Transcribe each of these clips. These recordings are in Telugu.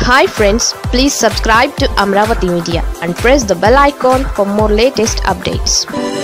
hi friends please subscribe to Amaravati media and press the bell icon for more latest updates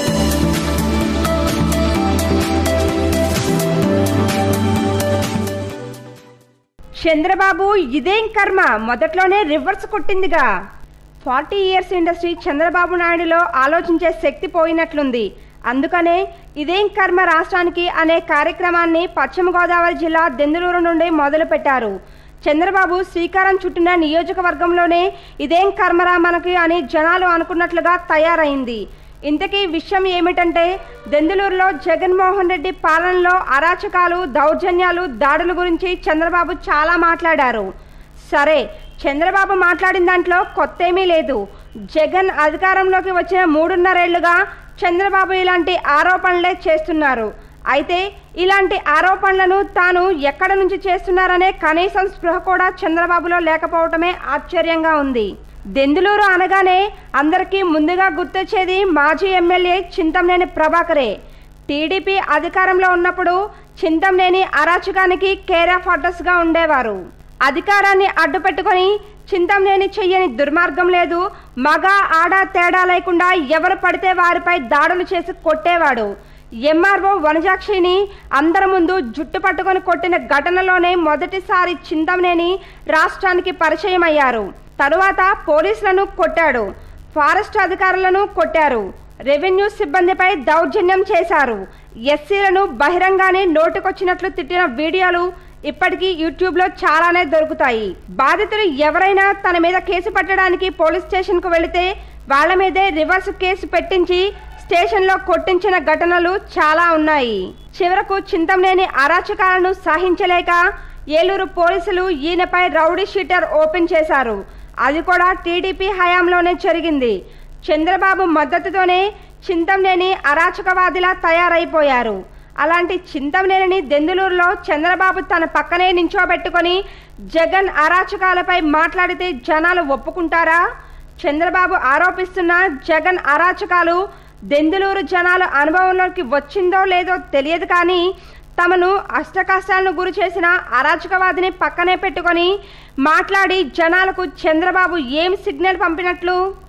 Chandrababu ఇదేం కర్మ మొదట్లోనే రివర్స్ కొట్టిందిగా ఫార్టీ ఇయర్స్ ఇండస్ట్రీ చంద్రబాబు నాయుడులో ఆలోచించే శక్తి పోయినట్లుంది అందుకనే ఇదేం కర్మ రాష్ట్రానికి అనే కార్యక్రమాన్ని పశ్చిమ గోదావరి జిల్లా దెందులూరు నుండి మొదలుపెట్టారు చంద్రబాబు శ్రీకారం చుట్టిన నియోజకవర్గంలోనే ఇదేం కర్మరా మనకి అని జనాలు అనుకున్నట్లుగా తయారైంది ఇంతకీ విషయం ఏమిటంటే దెందులూరులో జగన్మోహన్ రెడ్డి పాలనలో అరాచకాలు దౌర్జన్యాలు దాడుల గురించి చంద్రబాబు చాలా మాట్లాడారు సరే చంద్రబాబు మాట్లాడిన దాంట్లో కొత్త ఏమీ లేదు జగన్ అధికారంలోకి వచ్చిన మూడున్నరేళ్లుగా చంద్రబాబు ఇలాంటి ఆరోపణలే చేస్తున్నారు అయితే ఇలాంటి ఆరోపణలను తాను ఎక్కడ నుంచి చేస్తున్నారనే కనీసం స్పృహ కూడా చంద్రబాబులో లేకపోవటమే ఆశ్చర్యంగా ఉంది దెందులూరు అనగానే అందరికీ ముందుగా గుర్తొచ్చేది మాజీ ఎమ్మెల్యే చింతమనేని ప్రభాకరే టీడీపీ అధికారంలో ఉన్నప్పుడు చింతమనేని అరాచకానికి కేర్ ఆఫ్ అడ్రస్గా ఉండేవారు అధికారాన్ని అడ్డుపెట్టుకొని చింతమనేని చెయ్యని దుర్మార్గం లేదు మగ ఆడ తేడా లేకుండా ఎవరు పడితే వారిపై దాడులు చేసి కొట్టేవాడు ఎంఆర్ఓ వనజాక్షిని అందరి ముందు జుట్టు పట్టుకొని కొట్టిన ఘటనలోనే మొదటిసారి చింతమనేని రాష్ట్రానికి పరిచయం అయ్యారు తరువాత పోలీసులను కొట్టాడు ఫారెస్ట్ అధికారులను కొట్టారు రెవెన్యూ సిబ్బందిపై దౌర్జన్యం చేశారు ఎస్సీలను బహిరంగానే నోటుకొచ్చినట్లు తిట్టిన వీడియోలు ఇప్పటికీ యూట్యూబ్లో చాలానే దొరుకుతాయి బాధితులు ఎవరైనా తన మీద కేసు పట్టడానికి పోలీస్ స్టేషన్కు వెళితే వాళ్ళ మీదే రివర్స్ కేసు పెట్టించి స్టేషన్లో కొట్టించిన ఘటనలు చాలా ఉన్నాయి చివరకు చింతమనేని అరాచకాలను సహించలేక ఏలూరు పోలీసులు ఈయనపై రౌడీ షీటర్ ఓపెన్ చేశారు అది కూడా టీడీపీ హయాంలోనే జరిగింది చంద్రబాబు మద్దతుతోనే చింతమనేని అరాచకవాదిలా తయారైపోయారు అలాంటి చింతమనేనిని దెందులూరులో చంద్రబాబు తన పక్కనే నించోబెట్టుకొని జగన్ అరాచకాలపై మాట్లాడితే జనాలు ఒప్పుకుంటారా చంద్రబాబు ఆరోపిస్తున్న జగన్ అరాచకాలు దెందులూరు జనాల అనుభవంలోకి వచ్చిందో లేదో తెలియదు కానీ తమను అష్టకష్టాలను గురి చేసిన అరాచకవాదిని పక్కనే పెట్టుకొని మాట్లాడి జనాలకు చంద్రబాబు ఏం సిగ్నల్ పంపినట్లు